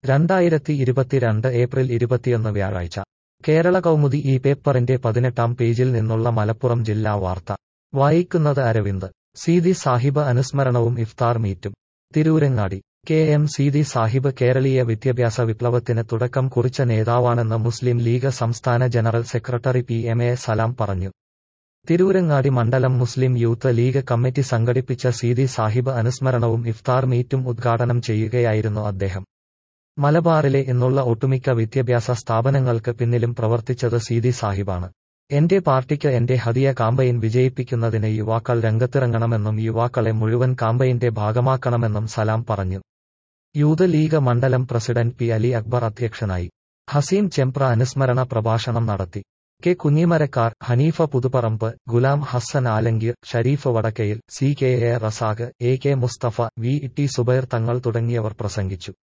രണ്ടായിരത്തി ഇരുപത്തിരണ്ട് ഏപ്രിൽ ഇരുപത്തിയൊന്ന് വ്യാഴാഴ്ച കേരള കൗമുദി ഈ പേപ്പറിന്റെ പതിനെട്ടാം പേജിൽ നിന്നുള്ള മലപ്പുറം ജില്ലാ വാർത്ത വായിക്കുന്നത് അരവിന്ദ് സീതി സാഹിബ് അനുസ്മരണവും ഇഫ്താർ മീറ്റും തിരൂരങ്ങാടി കെ എം സീതി സാഹിബ് കേരളീയ വിദ്യാഭ്യാസ വിപ്ലവത്തിന് തുടക്കം കുറിച്ച നേതാവാണെന്ന് മുസ്ലിം ലീഗ് സംസ്ഥാന general secretary P M A Salam പറഞ്ഞു തിരൂരങ്ങാടി മണ്ഡലം മുസ്ലിം യൂത്ത് ലീഗ് കമ്മിറ്റി സംഘടിപ്പിച്ച സീതി സാഹിബ് അനുസ്മരണവും ഇഫ്താർ മീറ്റും ഉദ്ഘാടനം ചെയ്യുകയായിരുന്നു അദ്ദേഹം മലബാറിലെ എന്നുള്ള ഒട്ടുമിക്ക വിദ്യാഭ്യാസ സ്ഥാപനങ്ങൾക്ക് പിന്നിലും പ്രവർത്തിച്ചത് സീതി സാഹിബാണ് എന്റെ പാർട്ടിക്ക് എന്റെ ഹദിയ കാമ്പയിൻ വിജയിപ്പിക്കുന്നതിന് യുവാക്കൾ രംഗത്തിറങ്ങണമെന്നും യുവാക്കളെ മുഴുവൻ കാമ്പയിന്റെ ഭാഗമാക്കണമെന്നും സലാം പറഞ്ഞു യൂത്ത് ലീഗ് മണ്ഡലം പ്രസിഡന്റ് പി അലി അക്ബർ അധ്യക്ഷനായി ഹസീം ചെംപ്ര അനുസ്മരണ പ്രഭാഷണം നടത്തി K Kunhimarakkar Haneefa Puthuparamba Ghulam Hassan Alangeer Sharif Vadakkayil C K A Razak A K Musthafa V T Subair Thangal തുടങ്ങിയവർ പ്രസംഗിച്ചു